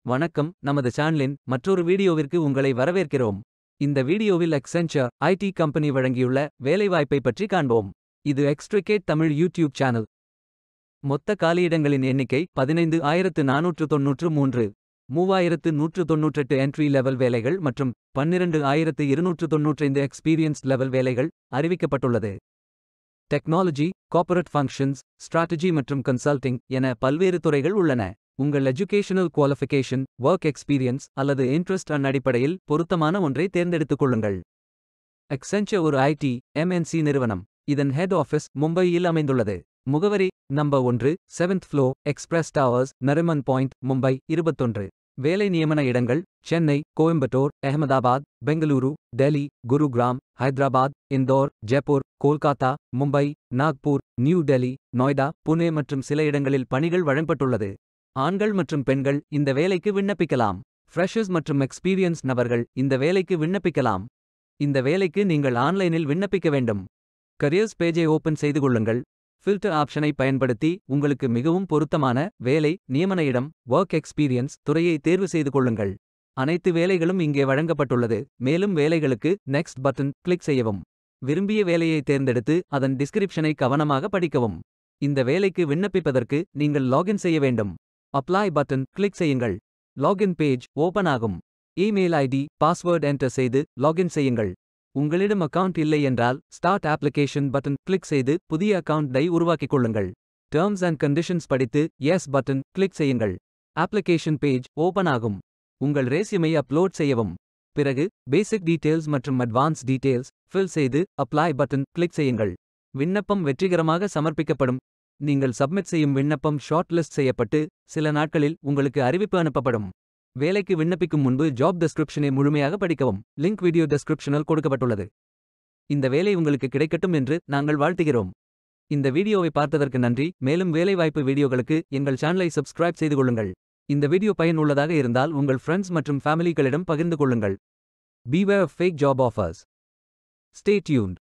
வணக்கம் நமது சேனலின் மற்றொரு வீடியோவிற்கு உங்களை வரவேற்கிறோம் இந்த வீடியோவில் எக்சென்ச்சர் ஐடி கம்பெனி வழங்கியுள்ள வேலைவாய்ப்பை பற்றி காண்போம் இது எக்ஸ்ட்ரிகேட் தமிழ் யூடியூப் சேனல் மொத்த காலியிடங்களின் எண்ணிக்கை பதினைந்து ஆயிரத்து நானூற்று தொன்னூற்று மூன்று மூவாயிரத்து நூற்று தொன்னூற்றெட்டு என்ட்ரி லெவல் வேலைகள் மற்றும் பன்னிரண்டு ஆயிரத்து இருநூற்று தொன்னூற்றைந்து எக்ஸ்பீரியன்ஸ் லெவல் வேலைகள் அறிவிக்கப்பட்டுள்ளது டெக்னாலஜி கார்ப்பரேட் ஃபங்க்ஷன்ஸ் ஸ்ட்ராட்டஜி மற்றும் கன்சல்டிங் என பல்வேறு துறைகள் உள்ளன உங்கள் எஜுகேஷனல் குவாலிஃபிகேஷன் ஒர்க் எக்ஸ்பீரியன்ஸ் அல்லது இன்ட்ரெஸ்ட் அன் அடிப்படையில் பொருத்தமான ஒன்றை தேர்ந்தெடுத்துக் கொள்ளுங்கள் எக்சென்ச்சர் ஒரு ஐடி எம்என்சி நிறுவனம் இதன் ஹெட் ஆஃபீஸ் மும்பையில் அமைந்துள்ளது முகவரி நம்பர் ஒன்று seventh floor express towers Nariman point Mumbai இருபத்தொன்று வேலை நியமன இடங்கள் சென்னை கோயம்புத்தூர் அகமதாபாத் பெங்களூரு டெல்லி குருகிராம் ஹைதராபாத் இந்தோர் ஜெப்பூர் கோல்காத்தா மும்பை நாக்பூர் நியூ டெல்லி நொய்டா புனே மற்றும் சில இடங்களில் பணிகள் வழங்கப்பட்டுள்ளது ஆண்கள் மற்றும் பெண்கள் இந்த வேலைக்கு விண்ணப்பிக்கலாம் ஃப்ரெஷர்ஸ் மற்றும் எக்ஸ்பீரியன்ஸ் நபர்கள் இந்த வேலைக்கு விண்ணப்பிக்கலாம் இந்த வேலைக்கு நீங்கள் ஆன்லைனில் விண்ணப்பிக்க வேண்டும் கரியர்ஸ் பேஜை ஓபன் செய்து கொள்ளுங்கள் ஃபில்டர் ஆப்ஷனை பயன்படுத்தி உங்களுக்கு மிகவும் பொருத்தமான வேலை நியமன இடம் ஒர்க் எக்ஸ்பீரியன்ஸ் துறையை தேர்வு செய்து கொள்ளுங்கள் அனைத்து வேலைகளும் இங்கே வழங்கப்பட்டுள்ளது மேலும் வேலைகளுக்கு நெக்ஸ்ட் பட்டன் கிளிக் செய்யவும் விரும்பிய வேலையை தேர்ந்தெடுத்து அதன் டிஸ்கிரிப்ஷனை கவனமாக படிக்கவும் இந்த வேலைக்கு விண்ணப்பிப்பதற்கு நீங்கள் லாகின் செய்ய வேண்டும் அப்ளை பட்டன் கிளிக் செய்யுங்கள் லாகின் பேஜ் ஓபன் ஆகும் இமெயில் ஐடி பாஸ்வேர்ட் என்டர் செய்து லாகின் செய்யுங்கள் உங்களிடம் அக்கவுண்ட் இல்லை என்றால் ஸ்டார்ட் அப்ளிகேஷன் பட்டன் கிளிக் செய்து புதிய அக்கவுண்டை உருவாக்கிக் கொள்ளுங்கள் டேர்ம்ஸ் அண்ட் கண்டிஷன்ஸ் படித்து எஸ் பட்டன் கிளிக் செய்யுங்கள் அப்ளிகேஷன் பேஜ் ஓபன் ஆகும் உங்கள் ரேசியுமை அப்லோட் செய்யவும் பிறகு பேசிக் டீடைல்ஸ் மற்றும் அட்வான்ஸ் டீடைல்ஸ் ஃபில் செய்து அப்ளை பட்டன் கிளிக் செய்யுங்கள் விண்ணப்பம் வெற்றிகரமாக சமர்ப்பிக்கப்படும் நீங்கள் சப்மிட் செய்யும் விண்ணப்பம் ஷார்ட் லிஸ்ட் செய்யப்பட்டு சில நாட்களில் உங்களுக்கு அறிவிப்பு அனுப்பப்படும் வேலைக்கு விண்ணப்பிக்கும் முன்பு ஜாப் டெஸ்கிரிப்ஷனை முழுமையாக படிக்கவும் லிங்க் வீடியோ டெஸ்கிரிப்ஷனில் கொடுக்கப்பட்டுள்ளது இந்த வேலை உங்களுக்கு கிடைக்கட்டும் என்று நாங்கள் வாழ்த்துகிறோம் இந்த வீடியோவை பார்த்ததற்கு நன்றி மேலும் வேலைவாய்ப்பு வீடியோகளுக்கு எங்கள் சேனலை சப்ஸ்கிரைப் செய்து கொள்ளுங்கள் இந்த வீடியோ பயனுள்ளதாக இருந்தால் உங்கள் ஃப்ரெண்ட்ஸ் மற்றும் ஃபேமிலிகளிடம் பகிர்ந்து கொள்ளுங்கள் beware fake job offers stay tuned